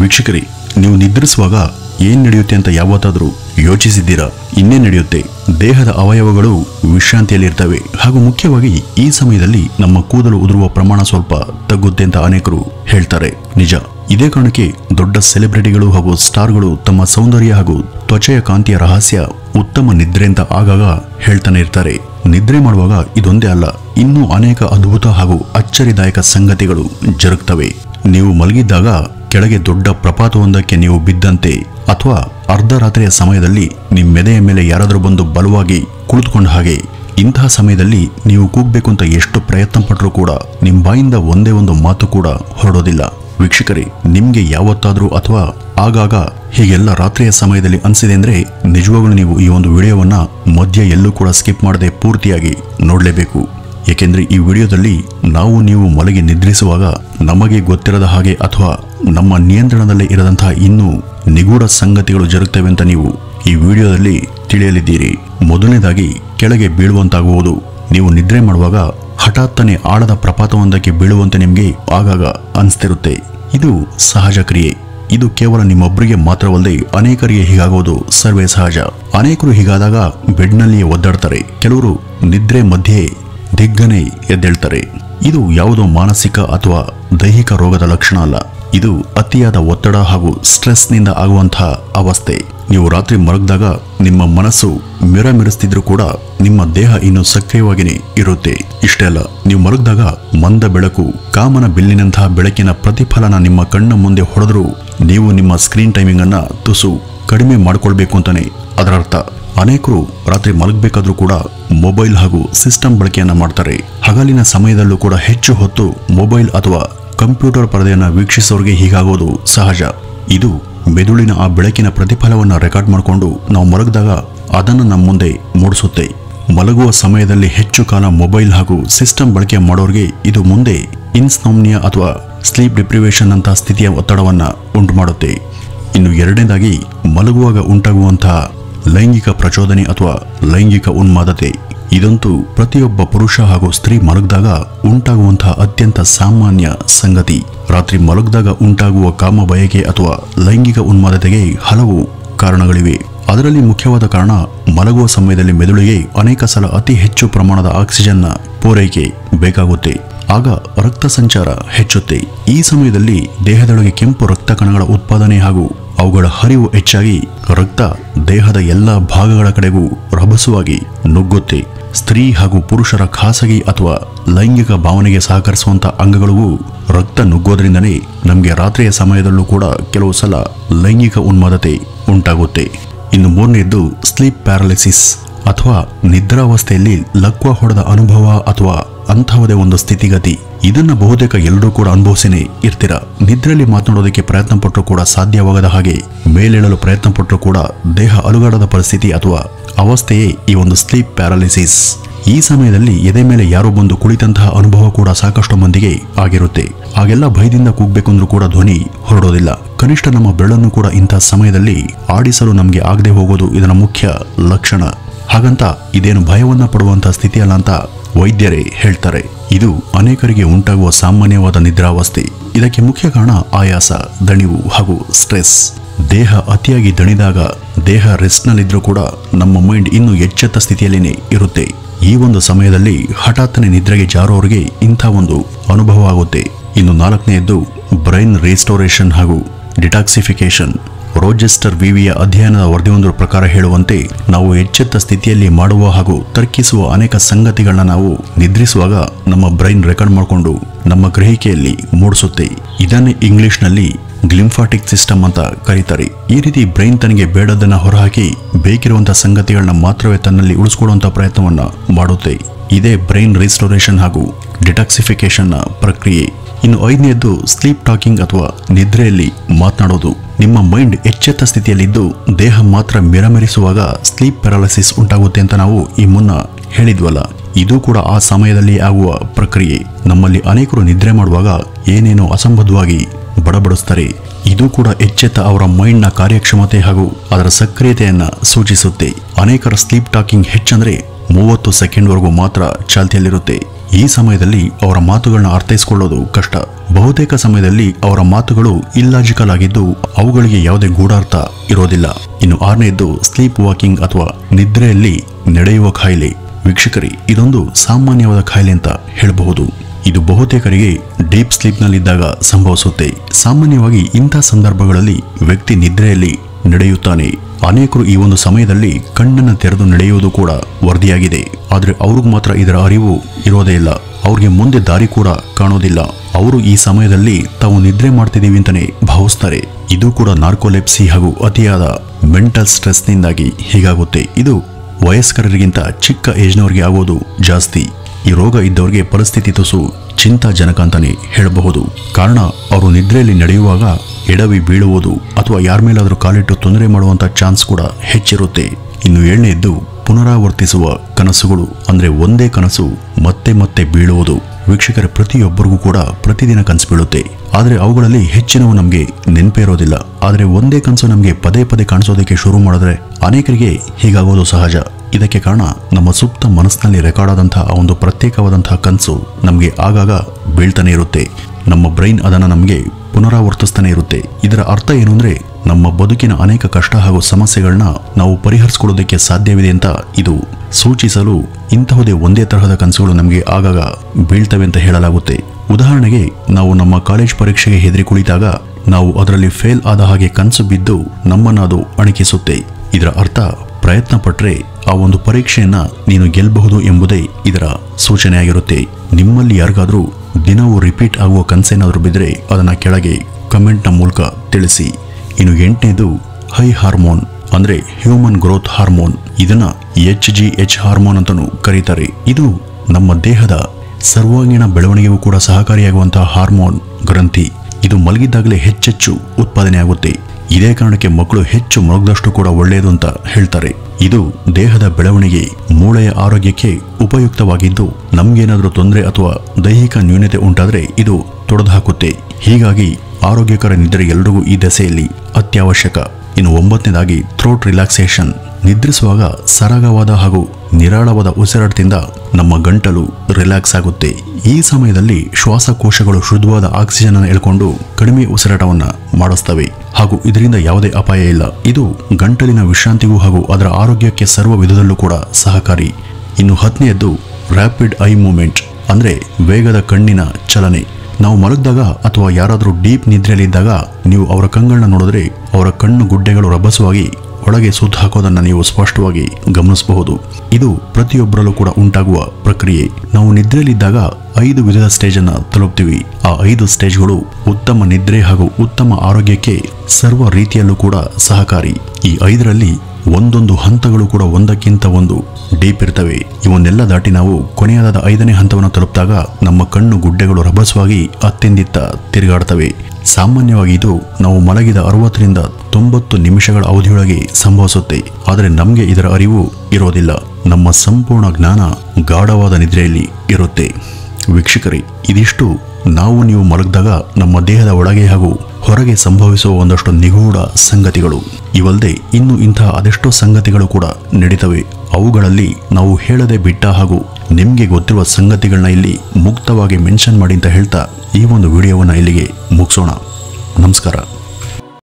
ವೀಕ್ಷಕರೇ ನೀವು ನಿದ್ರಿಸುವಾಗ ಏನ್ ನಡೆಯುತ್ತೆ ಅಂತ ಯಾವತ್ತಾದ್ರೂ ಯೋಚಿಸಿದ್ದೀರಾ ಇನ್ನೇ ನಡೆಯುತ್ತೆ ದೇಹದ ಅವಯವಗಳು ವಿಶ್ರಾಂತಿಯಲ್ಲಿರ್ತವೆ ಹಾಗೂ ಮುಖ್ಯವಾಗಿ ಈ ಸಮಯದಲ್ಲಿ ನಮ್ಮ ಕೂದಲು ಉದುರುವ ಪ್ರಮಾಣ ಸ್ವಲ್ಪ ತಗ್ಗುತ್ತೆ ಅಂತ ಅನೇಕರು ಹೇಳ್ತಾರೆ ನಿಜ ಇದೇ ಕಾರಣಕ್ಕೆ ದೊಡ್ಡ ಸೆಲೆಬ್ರಿಟಿಗಳು ಹಾಗೂ ಸ್ಟಾರ್ಗಳು ತಮ್ಮ ಸೌಂದರ್ಯ ಹಾಗೂ ತ್ವಚೆಯ ಕಾಂತಿಯ ರಹಸ್ಯ ಉತ್ತಮ ನಿದ್ರೆ ಅಂತ ಆಗಾಗ ಹೇಳ್ತಾನೆ ಇರ್ತಾರೆ ನಿದ್ರೆ ಮಾಡುವಾಗ ಇದೊಂದೇ ಅಲ್ಲ ಇನ್ನೂ ಅನೇಕ ಅದ್ಭುತ ಹಾಗೂ ಅಚ್ಚರಿದಾಯಕ ಸಂಗತಿಗಳು ಜರುಗ್ತವೆ ನೀವು ಮಲಗಿದ್ದಾಗ ಕೆಳಗೆ ದೊಡ್ಡ ಪ್ರಪಾತವೊಂದಕ್ಕೆ ನೀವು ಬಿದ್ದಂತೆ ಅಥವಾ ಅರ್ಧರಾತ್ರಿಯ ಸಮಯದಲ್ಲಿ ನಿಮ್ಮ ಮೆದೆಯ ಮೇಲೆ ಯಾರಾದರೂ ಬಂದು ಬಲವಾಗಿ ಕುಳಿತುಕೊಂಡ ಹಾಗೆ ಇಂತಹ ಸಮಯದಲ್ಲಿ ನೀವು ಕೂಗ್ಬೇಕು ಅಂತ ಎಷ್ಟು ಪ್ರಯತ್ನ ಪಟ್ಟರೂ ಕೂಡ ನಿಮ್ಮ ಬಾಯಿಂದ ಒಂದೇ ಒಂದು ಮಾತು ಕೂಡ ಹೊರಡೋದಿಲ್ಲ ವೀಕ್ಷಕರೇ ನಿಮ್ಗೆ ಯಾವತ್ತಾದ್ರೂ ಅಥವಾ ಆಗಾಗ ಹೀಗೆಲ್ಲ ರಾತ್ರಿಯ ಸಮಯದಲ್ಲಿ ಅನ್ಸಿದೆ ಅಂದ್ರೆ ನಿಜವಾಗ್ಲೂ ನೀವು ಈ ಒಂದು ವಿಡಿಯೋವನ್ನ ಮಧ್ಯ ಎಲ್ಲೂ ಕೂಡ ಸ್ಕಿಪ್ ಮಾಡದೆ ಪೂರ್ತಿಯಾಗಿ ನೋಡಲೇಬೇಕು ಏಕೆಂದ್ರೆ ಈ ವಿಡಿಯೋದಲ್ಲಿ ನಾವು ನೀವು ಮಲಗಿ ನಿದ್ರಿಸುವಾಗ ನಮಗೆ ಗೊತ್ತಿರದ ಹಾಗೆ ಅಥವಾ ನಮ್ಮ ನಿಯಂತ್ರಣದಲ್ಲೇ ಇರದಂತಹ ಇನ್ನೂ ನಿಗೂಢ ಸಂಗತಿಗಳು ಜರುಗ್ತವೆ ಅಂತ ನೀವು ಈ ವಿಡಿಯೋದಲ್ಲಿ ತಿಳಿಯಲಿದ್ದೀರಿ ಮೊದಲನೇದಾಗಿ ಕೆಳಗೆ ಬೀಳುವಂತಾಗುವುದು ನೀವು ನಿದ್ರೆ ಮಾಡುವಾಗ ಹಠಾತ್ತನೆ ಆಳದ ಪ್ರಪಾತವೊಂದಕ್ಕೆ ಬೀಳುವಂತೆ ನಿಮಗೆ ಆಗಾಗ ಅನಿಸ್ತಿರುತ್ತೆ ಇದು ಸಹಜ ಕ್ರಿಯೆ ಇದು ಕೇವಲ ನಿಮ್ಮೊಬ್ಬರಿಗೆ ಮಾತ್ರವಲ್ಲದೆ ಅನೇಕರಿಗೆ ಹೀಗಾಗೋದು ಸರ್ವೇ ಸಹಜ ಅನೇಕರು ಹೀಗಾದಾಗ ಬೆಡ್ನಲ್ಲಿಯೇ ಒದ್ದಾಡ್ತಾರೆ ಕೆಲವರು ನಿದ್ರೆ ಮಧ್ಯೆ ದಿಗ್ಗನೆ ಎದ್ದೇಳ್ತಾರೆ ಇದು ಯಾವುದೋ ಮಾನಸಿಕ ಅಥವಾ ದೈಹಿಕ ರೋಗದ ಲಕ್ಷಣ ಅಲ್ಲ ಇದು ಅತಿಯಾದ ಒತ್ತಡ ಹಾಗೂ ಸ್ಟ್ರೆಸ್ನಿಂದ ಆಗುವಂತಹ ಅವಸ್ಥೆ ನೀವು ರಾತ್ರಿ ಮಲಗಿದಾಗ ನಿಮ್ಮ ಮನಸ್ಸು ಮಿರಮಿರಿಸ್ತಿದ್ರೂ ಕೂಡ ನಿಮ್ಮ ದೇಹ ಇನ್ನು ಸಕ್ರಿಯವಾಗಿಯೇ ಇರುತ್ತೆ ಇಷ್ಟೇ ಅಲ್ಲ ನೀವು ಮಲಗಿದಾಗ ಮಂದ ಬೆಳಕು ಕಾಮನ ಬಿಲ್ಲಿನಂತಹ ಬೆಳಕಿನ ಪ್ರತಿಫಲನ ನಿಮ್ಮ ಕಣ್ಣ ಮುಂದೆ ಹೊಡೆದರೂ ನೀವು ನಿಮ್ಮ ಸ್ಕ್ರೀನ್ ಟೈಮಿಂಗ್ ಅನ್ನ ತುಸು ಕಡಿಮೆ ಮಾಡ್ಕೊಳ್ಬೇಕು ಅಂತಾನೆ ಅದರ ಅರ್ಥ ಅನೇಕರು ರಾತ್ರಿ ಮಲಗಬೇಕಾದ್ರೂ ಕೂಡ ಮೊಬೈಲ್ ಹಾಗೂ ಸಿಸ್ಟಮ್ ಬಳಕೆಯನ್ನ ಮಾಡ್ತಾರೆ ಹಗಲಿನ ಸಮಯದಲ್ಲೂ ಕೂಡ ಹೆಚ್ಚು ಹೊತ್ತು ಮೊಬೈಲ್ ಅಥವಾ ಕಂಪ್ಯೂಟರ್ ಪರದೆಯನ್ನ ವೀಕ್ಷಿಸೋರಿಗೆ ಹೀಗಾಗೋದು ಸಹಜ ಇದು ಮೆದುಳಿನ ಆ ಬೆಳಕಿನ ಪ್ರತಿಫಲವನ್ನು ರೆಕಾರ್ಡ್ ಮಾಡಿಕೊಂಡು ನಾವು ಮಲಗಿದಾಗ ಅದನ್ನು ನಮ್ಮ ಮುಂದೆ ಮೂಡಿಸುತ್ತೆ ಮಲಗುವ ಸಮಯದಲ್ಲಿ ಹೆಚ್ಚು ಕಾಲ ಮೊಬೈಲ್ ಹಾಗೂ ಸಿಸ್ಟಮ್ ಬಳಕೆ ಮಾಡೋರಿಗೆ ಇದು ಮುಂದೆ ಇನ್ಸ್ನಾಮ್ನಿಯಾ ಅಥವಾ ಸ್ಲೀಪ್ ಡಿಪ್ರಿವೇಶನ್ ಅಂತ ಸ್ಥಿತಿಯ ಒತ್ತಡವನ್ನ ಉಂಟು ಮಾಡುತ್ತೆ ಇನ್ನು ಎರಡನೇದಾಗಿ ಮಲಗುವಾಗ ಉಂಟಾಗುವಂತಹ ಲೈಂಗಿಕ ಪ್ರಚೋದನೆ ಅಥವಾ ಲೈಂಗಿಕ ಉನ್ಮಾದತೆ ಇದಂತೂ ಪ್ರತಿಯೊಬ್ಬ ಪುರುಷ ಹಾಗೂ ಸ್ತ್ರೀ ಮಲಗಿದಾಗ ಉಂಟಾಗುವಂತಹ ಅತ್ಯಂತ ಸಾಮಾನ್ಯ ಸಂಗತಿ ರಾತ್ರಿ ಮಲಗಿದಾಗ ಉಂಟಾಗುವ ಕಾಮ ಬಯಕೆ ಅಥವಾ ಲೈಂಗಿಕ ಉನ್ಮಾದತೆಗೆ ಹಲವು ಕಾರಣಗಳಿವೆ ಅದರಲ್ಲಿ ಮುಖ್ಯವಾದ ಕಾರಣ ಮಲಗುವ ಸಮಯದಲ್ಲಿ ಮೆದುಳಿಗೆ ಅನೇಕ ಸಲ ಅತಿ ಹೆಚ್ಚು ಪ್ರಮಾಣದ ಆಕ್ಸಿಜನ್ನ ಪೂರೈಕೆ ಬೇಕಾಗುತ್ತೆ ಆಗ ರಕ್ತ ಸಂಚಾರ ಹೆಚ್ಚುತ್ತೆ ಈ ಸಮಯದಲ್ಲಿ ದೇಹದೊಳಗೆ ಕೆಂಪು ರಕ್ತ ಕಣಗಳ ಉತ್ಪಾದನೆ ಹಾಗೂ ಅವುಗಳ ಹರಿವು ಹೆಚ್ಚಾಗಿ ರಕ್ತ ದೇಹದ ಎಲ್ಲ ಭಾಗಗಳ ಕಡೆಗೂ ರಭಸವಾಗಿ ನುಗ್ಗುತ್ತೆ ಸ್ತ್ರೀ ಹಾಗೂ ಪುರುಷರ ಖಾಸಗಿ ಅಥವಾ ಲೈಂಗಿಕ ಭಾವನೆಗೆ ಸಹಕರಿಸುವಂತ ಅಂಗಗಳಿಗೂ ರಕ್ತ ನುಗ್ಗೋದ್ರಿಂದನೇ ನಮಗೆ ರಾತ್ರಿಯ ಸಮಯದಲ್ಲೂ ಕೂಡ ಕೆಲವು ಸಲ ಲೈಂಗಿಕ ಉನ್ಮಾದತೆ ಉಂಟಾಗುತ್ತೆ ಇನ್ನು ಮೂರನೆಯದ್ದು ಸ್ಲೀಪ್ ಪ್ಯಾರಾಲಿಸಿಸ್ ಅಥವಾ ನಿದ್ರಾವಸ್ಥೆಯಲ್ಲಿ ಲಕ್ವ ಹೊಡೆದ ಅನುಭವ ಅಥವಾ ಅಂತಹದೇ ಒಂದು ಸ್ಥಿತಿಗತಿ ಇದನ್ನ ಬಹುತೇಕ ಎಲ್ಲರೂ ಕೂಡ ಅನುಭವಿಸಿನೇ ಇರ್ತೀರ ನಿದ್ರೆಯಲ್ಲಿ ಮಾತನಾಡೋದಕ್ಕೆ ಪ್ರಯತ್ನ ಪಟ್ಟರೂ ಕೂಡ ಸಾಧ್ಯವಾಗದ ಹಾಗೆ ಮೇಲೇಳಲು ಪ್ರಯತ್ನ ಪಟ್ಟರೂ ಕೂಡ ದೇಹ ಅಲುಗಾಡದ ಪರಿಸ್ಥಿತಿ ಅಥವಾ ಅವಸ್ಥೆಯೇ ಈ ಒಂದು ಸ್ಲೀಪ್ ಪ್ಯಾರಾಲಿಸಿಸ್ ಈ ಸಮಯದಲ್ಲಿ ಎದೆ ಮೇಲೆ ಯಾರೋ ಬಂದು ಕುಳಿತಂತಹ ಅನುಭವ ಕೂಡ ಸಾಕಷ್ಟು ಮಂದಿಗೆ ಆಗಿರುತ್ತೆ ಆಗೆಲ್ಲ ಭಯದಿಂದ ಕೂಗ್ಬೇಕಂದ್ರೂ ಕೂಡ ಧ್ವನಿ ಹೊರಡೋದಿಲ್ಲ ಕನಿಷ್ಠ ನಮ್ಮ ಬೆರಳನ್ನು ಕೂಡ ಇಂತಹ ಸಮಯದಲ್ಲಿ ಆಡಿಸಲು ನಮಗೆ ಆಗದೆ ಹೋಗೋದು ಇದರ ಮುಖ್ಯ ಲಕ್ಷಣ ಹಾಗಂತ ಇದೇನು ಭಯವನ್ನ ಪಡುವಂತಹ ಸ್ಥಿತಿ ಅಲ್ಲ ಅಂತ ವೈದ್ಯರೇ ಹೇಳ್ತಾರೆ ಇದು ಅನೇಕರಿಗೆ ಉಂಟಾಗುವ ಸಾಮಾನ್ಯವಾದ ನಿದ್ರಾವಸ್ಥೆ ಇದಕ್ಕೆ ಮುಖ್ಯ ಕಾರಣ ಆಯಾಸ ದಣಿವು ಹಾಗೂ ಸ್ಟ್ರೆಸ್ ದೇಹ ಅತಿಯಾಗಿ ದಣಿದಾಗ ದೇಹ ರೆಸ್ಟ್ನಲ್ಲಿದ್ರೂ ಕೂಡ ನಮ್ಮ ಮೈಂಡ್ ಇನ್ನೂ ಎಚ್ಚೆತ್ತ ಸ್ಥಿತಿಯಲ್ಲಿನೇ ಇರುತ್ತೆ ಈ ಒಂದು ಸಮಯದಲ್ಲಿ ಹಠಾತ್ತನೆ ನಿದ್ರೆಗೆ ಜಾರೋರಿಗೆ ಇಂಥ ಒಂದು ಅನುಭವ ಆಗುತ್ತೆ ಇನ್ನು ನಾಲ್ಕನೆಯದ್ದು ಬ್ರೈನ್ ರಿಸ್ಟೋರೇಷನ್ ಹಾಗೂ ಡಿಟಾಕ್ಸಿಫಿಕೇಶನ್ ರೋಜೆಸ್ಟರ್ ವಿವಿಯ ಅಧ್ಯಯನದ ವರದಿಯೊಂದರ ಪ್ರಕಾರ ಹೇಳುವಂತೆ ನಾವು ಎಚ್ಚೆತ್ತ ಸ್ಥಿತಿಯಲ್ಲಿ ಮಾಡುವ ಹಾಗೂ ತರ್ಕಿಸುವ ಅನೇಕ ಸಂಗತಿಗಳನ್ನ ನಾವು ನಿದ್ರಿಸುವಾಗ ನಮ್ಮ ಬ್ರೈನ್ ರೆಕಾರ್ಡ್ ಮಾಡಿಕೊಂಡು ನಮ್ಮ ಗ್ರಹಿಕೆಯಲ್ಲಿ ಮೂಡಿಸುತ್ತೆ ಇದನ್ನೇ ಇಂಗ್ಲಿಷ್ನಲ್ಲಿ ಗ್ಲಿಂಫಾಟಿಕ್ ಸಿಸ್ಟಮ್ ಅಂತ ಕರೀತಾರೆ ಈ ರೀತಿ ಬ್ರೈನ್ ತನಗೆ ಬೇಡದನ್ನ ಹೊರಹಾಕಿ ಬೇಕಿರುವಂತಹ ಸಂಗತಿಗಳನ್ನ ಮಾತ್ರವೇ ತನ್ನಲ್ಲಿ ಉಳಿಸ್ಕೊಳ್ಳುವಂತ ಪ್ರಯತ್ನವನ್ನ ಮಾಡುತ್ತೆ ಇದೇ ಬ್ರೈನ್ ರಿಸ್ಟೋರೇಷನ್ ಹಾಗೂ ಡಿಟಾಕ್ಸಿಫಿಕೇಶನ್ನ ಪ್ರಕ್ರಿಯೆ ಇನ್ನು ಐದನೆಯದ್ದು ಸ್ಲೀಪ್ ಟಾಕಿಂಗ್ ಅಥವಾ ನಿದ್ರೆಯಲ್ಲಿ ಮಾತನಾಡೋದು ನಿಮ್ಮ ಮೈಂಡ್ ಎಚ್ಚೆತ್ತ ಸ್ಥಿತಿಯಲ್ಲಿದ್ದು ದೇಹ ಮಾತ್ರ ಮಿರಮಿರಿಸುವಾಗ ಸ್ಲೀಪ್ ಪ್ಯಾರಾಲಿಸಿಸ್ ಉಂಟಾಗುತ್ತೆ ಅಂತ ನಾವು ಈ ಮುನ್ನ ಹೇಳಿದ್ವಲ್ಲ ಇದು ಕೂಡ ಆ ಸಮಯದಲ್ಲಿ ಆಗುವ ಪ್ರಕ್ರಿಯೆ ನಮ್ಮಲ್ಲಿ ಅನೇಕರು ನಿದ್ರೆ ಮಾಡುವಾಗ ಏನೇನೋ ಅಸಂಬದ್ಧವಾಗಿ ಬಡಬಡಿಸ್ತಾರೆ ಇದು ಕೂಡ ಎಚ್ಚೆತ್ತ ಅವರ ಮೈಂಡ್ನ ಕಾರ್ಯಕ್ಷಮತೆ ಹಾಗೂ ಅದರ ಸಕ್ರಿಯತೆಯನ್ನ ಸೂಚಿಸುತ್ತೆ ಅನೇಕರ ಸ್ಲೀಪ್ ಟಾಕಿಂಗ್ ಹೆಚ್ಚಂದ್ರೆ ಮೂವತ್ತು ಸೆಕೆಂಡ್ವರೆಗೂ ಮಾತ್ರ ಚಾಲ್ತಿಯಲ್ಲಿರುತ್ತೆ ಈ ಸಮಯದಲ್ಲಿ ಅವರ ಮಾತುಗಳನ್ನ ಅರ್ಥೈಸಿಕೊಳ್ಳೋದು ಕಷ್ಟ ಬಹುತೇಕ ಸಮಯದಲ್ಲಿ ಅವರ ಮಾತುಗಳು ಇಲ್ಲಾಜಿಕಲ್ ಆಗಿದ್ದು ಅವುಗಳಿಗೆ ಯಾವುದೇ ಗೂಢಾರ್ಥ ಇರೋದಿಲ್ಲ ಇನ್ನು ಆರನೆಯದ್ದು ಸ್ಲೀಪ್ ವಾಕಿಂಗ್ ಅಥವಾ ನಿದ್ರೆಯಲ್ಲಿ ನಡೆಯುವ ಕಾಯಿಲೆ ವೀಕ್ಷಕರೇ ಇದೊಂದು ಸಾಮಾನ್ಯವಾದ ಕಾಯಿಲೆ ಅಂತ ಹೇಳಬಹುದು ಇದು ಬಹುತೇಕರಿಗೆ ಡೀಪ್ ಸ್ಲೀಪ್ನಲ್ಲಿದ್ದಾಗ ಸಂಭವಿಸುತ್ತೆ ಸಾಮಾನ್ಯವಾಗಿ ಇಂಥ ಸಂದರ್ಭಗಳಲ್ಲಿ ವ್ಯಕ್ತಿ ನಿದ್ರೆಯಲ್ಲಿ ನಡೆಯುತ್ತಾನೆ ಅನೇಕರು ಈ ಒಂದು ಸಮಯದಲ್ಲಿ ಕಣ್ಣನ್ನು ತೆರೆದು ನಡೆಯುವುದು ಕೂಡ ವರದಿಯಾಗಿದೆ ಆದರೆ ಅವ್ರಿಗೆ ಮಾತ್ರ ಇದರ ಅರಿವು ಇರೋದೇ ಇಲ್ಲ ಅವ್ರಿಗೆ ಮುಂದೆ ದಾರಿ ಕೂಡ ಕಾಣೋದಿಲ್ಲ ಅವರು ಈ ಸಮಯದಲ್ಲಿ ತಾವು ನಿದ್ರೆ ಮಾಡ್ತಿದ್ದೀವಿ ಅಂತಾನೆ ಭಾವಿಸ್ತಾರೆ ಇದು ಕೂಡ ನಾರ್ಕೋಲೆಪ್ಸಿ ಹಾಗೂ ಅತಿಯಾದ ಮೆಂಟಲ್ ಸ್ಟ್ರೆಸ್ನಿಂದಾಗಿ ಹೀಗಾಗುತ್ತೆ ಇದು ವಯಸ್ಕರಿಗಿಂತ ಚಿಕ್ಕ ಏಜ್ನವರಿಗೆ ಆಗೋದು ಜಾಸ್ತಿ ಈ ರೋಗ ಇದ್ದವರಿಗೆ ಪರಿಸ್ಥಿತಿ ತುಸು ಚಿಂತಾಜನಕ ಅಂತಾನೆ ಹೇಳಬಹುದು ಕಾರಣ ಅವರು ನಿದ್ರೆಯಲ್ಲಿ ನಡೆಯುವಾಗ ಎಡವಿ ಬೀಳುವುದು ಅಥವಾ ಯಾರ ಮೇಲಾದರೂ ಕಾಲಿಟ್ಟು ತೊಂದರೆ ಮಾಡುವಂತ ಚಾನ್ಸ್ ಕೂಡ ಹೆಚ್ಚಿರುತ್ತೆ ಇನ್ನು ಏಳನೆಯದ್ದು ಪುನರಾವರ್ತಿಸುವ ಕನಸುಗಳು ಅಂದ್ರೆ ಒಂದೇ ಕನಸು ಮತ್ತೆ ಮತ್ತೆ ಬೀಳುವುದು ವೀಕ್ಷಕರ ಪ್ರತಿಯೊಬ್ಬರಿಗೂ ಕೂಡ ಪ್ರತಿದಿನ ಕನಸು ಬೀಳುತ್ತೆ ಆದರೆ ಅವುಗಳಲ್ಲಿ ಹೆಚ್ಚಿನವು ನಮಗೆ ನೆನಪೇ ಇರೋದಿಲ್ಲ ಆದರೆ ಒಂದೇ ಕನಸು ನಮಗೆ ಪದೇ ಪದೇ ಕಾಣಿಸೋದಕ್ಕೆ ಶುರು ಮಾಡಿದ್ರೆ ಅನೇಕರಿಗೆ ಹೀಗಾಗೋದು ಸಹಜ ಇದಕ್ಕೆ ಕಾರಣ ನಮ್ಮ ಸುಪ್ತ ಮನಸ್ಸಿನಲ್ಲಿ ರೆಕಾರ್ಡ್ ಆದಂತಹ ಆ ಒಂದು ಪ್ರತ್ಯೇಕವಾದಂತಹ ಕನಸು ನಮಗೆ ಆಗಾಗ ಬೀಳ್ತಾನೆ ಇರುತ್ತೆ ನಮ್ಮ ಬ್ರೈನ್ ಅದನ್ನು ನಮಗೆ ಪುನರಾವರ್ತಿಸ್ತಾನೆ ಇರುತ್ತೆ ಇದರ ಅರ್ಥ ಏನು ಅಂದ್ರೆ ನಮ್ಮ ಬದುಕಿನ ಅನೇಕ ಕಷ್ಟ ಹಾಗೂ ಸಮಸ್ಯೆಗಳನ್ನ ನಾವು ಪರಿಹರಿಸಿಕೊಳ್ಳೋದಕ್ಕೆ ಸಾಧ್ಯವಿದೆ ಅಂತ ಇದು ಸೂಚಿಸಲು ಇಂತಹುದೇ ಒಂದೇ ತರಹದ ಕನಸುಗಳು ನಮಗೆ ಆಗಾಗ ಬೀಳ್ತವೆ ಅಂತ ಹೇಳಲಾಗುತ್ತೆ ಉದಾಹರಣೆಗೆ ನಾವು ನಮ್ಮ ಕಾಲೇಜ್ ಪರೀಕ್ಷೆಗೆ ಹೆದರಿ ಕುಳಿತಾಗ ನಾವು ಅದರಲ್ಲಿ ಫೇಲ್ ಆದ ಹಾಗೆ ಕನಸು ಬಿದ್ದು ನಮ್ಮನ್ನು ಅದು ಅಣಕಿಸುತ್ತೆ ಇದರ ಅರ್ಥ ಪ್ರಯತ್ನ ಪಟ್ರೆ ಆ ಒಂದು ಪರೀಕ್ಷೆಯನ್ನ ನೀನು ಗೆಲ್ಲಬಹುದು ಎಂಬುದೇ ಇದರ ಸೂಚನೆಯಾಗಿರುತ್ತೆ ನಿಮ್ಮಲ್ಲಿ ಯಾರಿಗಾದ್ರೂ ದಿನವೂ ರಿಪೀಟ್ ಆಗುವ ಕನಸೇನಾದ್ರೂ ಬಿದ್ದರೆ ಅದನ್ನ ಕೆಳಗೆ ಕಮೆಂಟ್ನ ಮೂಲಕ ತಿಳಿಸಿ ಇನ್ನು ಎಂಟನೇದು ಹೈ ಹಾರ್ಮೋನ್ ಅಂದ್ರೆ ಹ್ಯೂಮನ್ ಗ್ರೋತ್ ಹಾರ್ಮೋನ್ ಇದನ್ನ ಎಚ್ ಜಿ ಎಚ್ ಹಾರ್ಮೋನ್ ಅಂತಲೂ ಕರೀತಾರೆ ಇದು ನಮ್ಮ ದೇಹದ ಸರ್ವಾಂಗೀಣ ಬೆಳವಣಿಗೆಗೂ ಕೂಡ ಸಹಕಾರಿಯಾಗುವಂತಹ ಹಾರ್ಮೋನ್ ಗ್ರಂಥಿ ಇದು ಮಲಗಿದ್ದಾಗಲೇ ಹೆಚ್ಚೆಚ್ಚು ಉತ್ಪಾದನೆ ಆಗುತ್ತೆ ಇದೇ ಕಾರಣಕ್ಕೆ ಮಕ್ಕಳು ಹೆಚ್ಚು ಮಲಗದಷ್ಟು ಕೂಡ ಒಳ್ಳೆಯದು ಅಂತ ಹೇಳ್ತಾರೆ ಇದು ದೇಹದ ಬೆಳವಣಿಗೆ ಮೂಳೆಯ ಆರೋಗ್ಯಕ್ಕೆ ಉಪಯುಕ್ತವಾಗಿದ್ದು ನಮ್ಗೇನಾದ್ರೂ ತೊಂದರೆ ಅಥವಾ ದೈಹಿಕ ನ್ಯೂನತೆ ಉಂಟಾದ್ರೆ ಇದು ತೊಡೆದು ಹಾಕುತ್ತೆ ಹೀಗಾಗಿ ಆರೋಗ್ಯಕರ ನಿದ್ರೆ ಎಲ್ರಿಗೂ ಈ ದೆಸೆಯಲ್ಲಿ ಅತ್ಯವಶ್ಯಕ ಇನ್ನು ಒಂಬತ್ತನೇದಾಗಿ ಥ್ರೋಟ್ ರಿಲ್ಯಾಕ್ಸೇಷನ್ ನಿದ್ರಿಸುವಾಗ ಸರಾಗವಾದ ಹಾಗೂ ನಿರಾಳವಾದ ಉಸಿರಾಟದಿಂದ ನಮ್ಮ ಗಂಟಲು ರಿಲ್ಯಾಕ್ಸ್ ಆಗುತ್ತೆ ಈ ಸಮಯದಲ್ಲಿ ಶ್ವಾಸಕೋಶಗಳು ಶುದ್ಧವಾದ ಆಕ್ಸಿಜನ್ ಅನ್ನು ಎಳ್ಕೊಂಡು ಕಡಿಮೆ ಉಸಿರಾಟವನ್ನ ಮಾಡಿಸ್ತವೆ ಹಾಗೂ ಇದರಿಂದ ಯಾವುದೇ ಅಪಾಯ ಇಲ್ಲ ಇದು ಗಂಟಲಿನ ವಿಶ್ರಾಂತಿಗೂ ಹಾಗೂ ಅದರ ಆರೋಗ್ಯಕ್ಕೆ ಸರ್ವ ವಿಧದಲ್ಲೂ ಕೂಡ ಸಹಕಾರಿ ಇನ್ನು ಹತ್ತನೆಯದ್ದು ರ್ಯಾಪಿಡ್ ಐ ಮೂಮೆಂಟ್ ಅಂದ್ರೆ ವೇಗದ ಕಣ್ಣಿನ ಚಲನೆ ನಾವು ಮಲಗಿದಾಗ ಅಥವಾ ಯಾರಾದರೂ ಡೀಪ್ ನಿದ್ರೆಯಲ್ಲಿದ್ದಾಗ ನೀವು ಅವರ ಕಂಗಳನ್ನ ನೋಡಿದ್ರೆ ಅವರ ಕಣ್ಣು ಗುಡ್ಡೆಗಳು ರಭಸವಾಗಿ ಒಳಗೆ ಸುತ್ತ ಹಾಕೋದನ್ನ ನೀವು ಸ್ಪಷ್ಟವಾಗಿ ಗಮನಿಸಬಹುದು ಇದು ಪ್ರತಿಯೊಬ್ಬರಲ್ಲೂ ಕೂಡ ಉಂಟಾಗುವ ಪ್ರಕ್ರಿಯೆ ನಾವು ನಿದ್ರೆಯಲ್ಲಿದ್ದಾಗ ಐದು ವಿಧದ ಸ್ಟೇಜ್ ಅನ್ನ ತಲುಪ್ತೀವಿ ಆ ಐದು ಸ್ಟೇಜ್ಗಳು ಉತ್ತಮ ನಿದ್ರೆ ಹಾಗೂ ಉತ್ತಮ ಆರೋಗ್ಯಕ್ಕೆ ಸರ್ವ ರೀತಿಯಲ್ಲೂ ಕೂಡ ಸಹಕಾರಿ ಈ ಐದರಲ್ಲಿ ಒಂದೊಂದು ಹಂತಗಳು ಕೂಡ ಒಂದಕ್ಕಿಂತ ಒಂದು ಡೀಪ್ ಇರ್ತವೆ ಇವನ್ನೆಲ್ಲ ದಾಟಿ ನಾವು ಕೊನೆಯದಾದ ಐದನೇ ಹಂತವನ್ನು ತಲುಪಿದಾಗ ನಮ್ಮ ಕಣ್ಣು ಗುಡ್ಡೆಗಳು ರಭಸವಾಗಿ ಅತ್ತಿಂದಿತ್ತ ತಿರುಗಾಡ್ತವೆ ಸಾಮಾನ್ಯವಾಗಿ ಇದು ನಾವು ಮಲಗಿದ ಅರವತ್ತರಿಂದ ತೊಂಬತ್ತು ನಿಮಿಷಗಳ ಅವಧಿಯೊಳಗೆ ಸಂಭವಿಸುತ್ತೆ ಆದರೆ ನಮಗೆ ಇದರ ಅರಿವು ಇರೋದಿಲ್ಲ ನಮ್ಮ ಸಂಪೂರ್ಣ ಜ್ಞಾನ ಗಾಢವಾದ ನಿದ್ರೆಯಲ್ಲಿ ಇರುತ್ತೆ ವೀಕ್ಷಕರೇ ಇದಿಷ್ಟು ನಾವು ನೀವು ಮಲಗಿದಾಗ ನಮ್ಮ ದೇಹದ ಒಳಗೆ ಹಾಗೂ ಹೊರಗೆ ಸಂಭವಿಸುವ ಒಂದಷ್ಟು ನಿಗೂಢ ಸಂಗತಿಗಳು ಇವಲ್ಲದೆ ಇನ್ನು ಇಂತಹ ಅದೆಷ್ಟೋ ಸಂಗತಿಗಳು ಕೂಡ ನಡೀತವೆ ಅವುಗಳಲ್ಲಿ ನಾವು ಹೇಳದೆ ಬಿಟ್ಟ ಹಾಗೂ ನಿಮಗೆ ಗೊತ್ತಿರುವ ಸಂಗತಿಗಳನ್ನ ಇಲ್ಲಿ ಮುಕ್ತವಾಗಿ ಮೆನ್ಷನ್ ಮಾಡಿ ಅಂತ ಹೇಳ್ತಾ ಈ ಒಂದು ವಿಡಿಯೋವನ್ನು ಇಲ್ಲಿಗೆ ಮುಗಿಸೋಣ ನಮಸ್ಕಾರ